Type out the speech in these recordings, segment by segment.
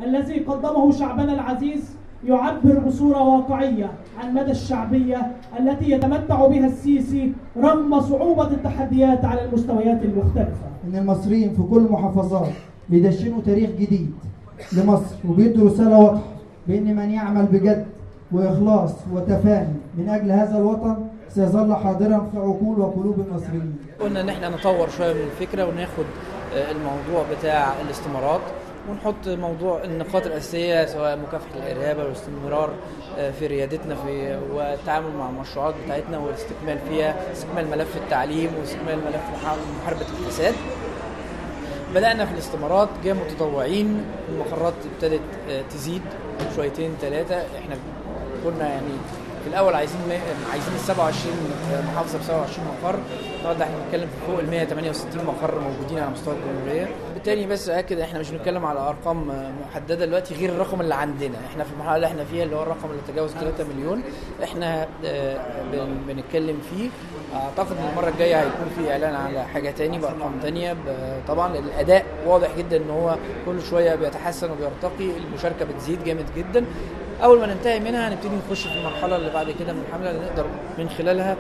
الذي قدمه شعبنا العزيز يعبر بصورة واقعية عن مدى الشعبية التي يتمتع بها السيسي رغم صعوبة التحديات على المستويات المختلفة ان المصريين في كل المحافظات بيدشنوا تاريخ جديد لمصر وبيدوا رساله واضحه بان من يعمل بجد واخلاص وتفاني من اجل هذا الوطن سيظل حاضرا في عقول وقلوب المصريين. قلنا ان احنا نطور شويه من الفكره وناخد الموضوع بتاع الاستمارات ونحط موضوع النقاط الاساسيه سواء مكافحه الارهاب والاستمرار في ريادتنا في والتعامل مع المشروعات بتاعتنا والاستكمال فيها استكمال ملف التعليم واستكمال ملف محاربه الفساد بدأنا في الاستمارات جاء متطوعين المقرات ابتدت تزيد شويتين ثلاثة احنا كنا يعني في الأول عايزين عايزين ال 27 محافظة ب 27 مقر النهارده احنا بنتكلم في فوق ال 168 مقر موجودين على مستوى الجمهورية بالتالي بس أكد احنا مش بنتكلم على أرقام محددة دلوقتي غير الرقم اللي عندنا احنا في المرحلة اللي احنا فيها اللي هو الرقم اللي تجاوز 3 مليون احنا بنتكلم فيه اعتقد ان المره الجايه هيكون في اعلان على حاجه تاني بارقام تانيه طبعا الاداء واضح جدا ان هو كل شويه بيتحسن وبيرتقي المشاركه بتزيد جامد جدا اول ما ننتهي منها هنبتدي نخش في المرحله اللي بعد كده من الحمله اللي نقدر من خلالها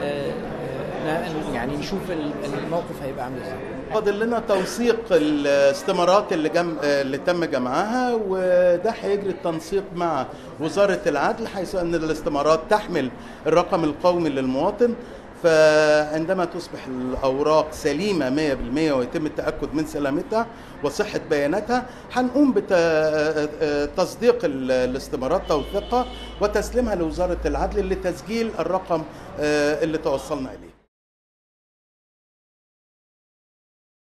يعني نشوف الموقف هيبقى عامل ازاي فاضل لنا توثيق الاستمارات اللي جم... اللي تم جمعها وده هيجري التنسيق مع وزاره العدل حيث ان الاستمارات تحمل الرقم القومي للمواطن فعندما تصبح الأوراق سليمة 100% ويتم التأكد من سلامتها وصحة بياناتها هنقوم بتصديق الاستمارات توثيقها وتسليمها لوزارة العدل لتسجيل الرقم اللي توصلنا إليه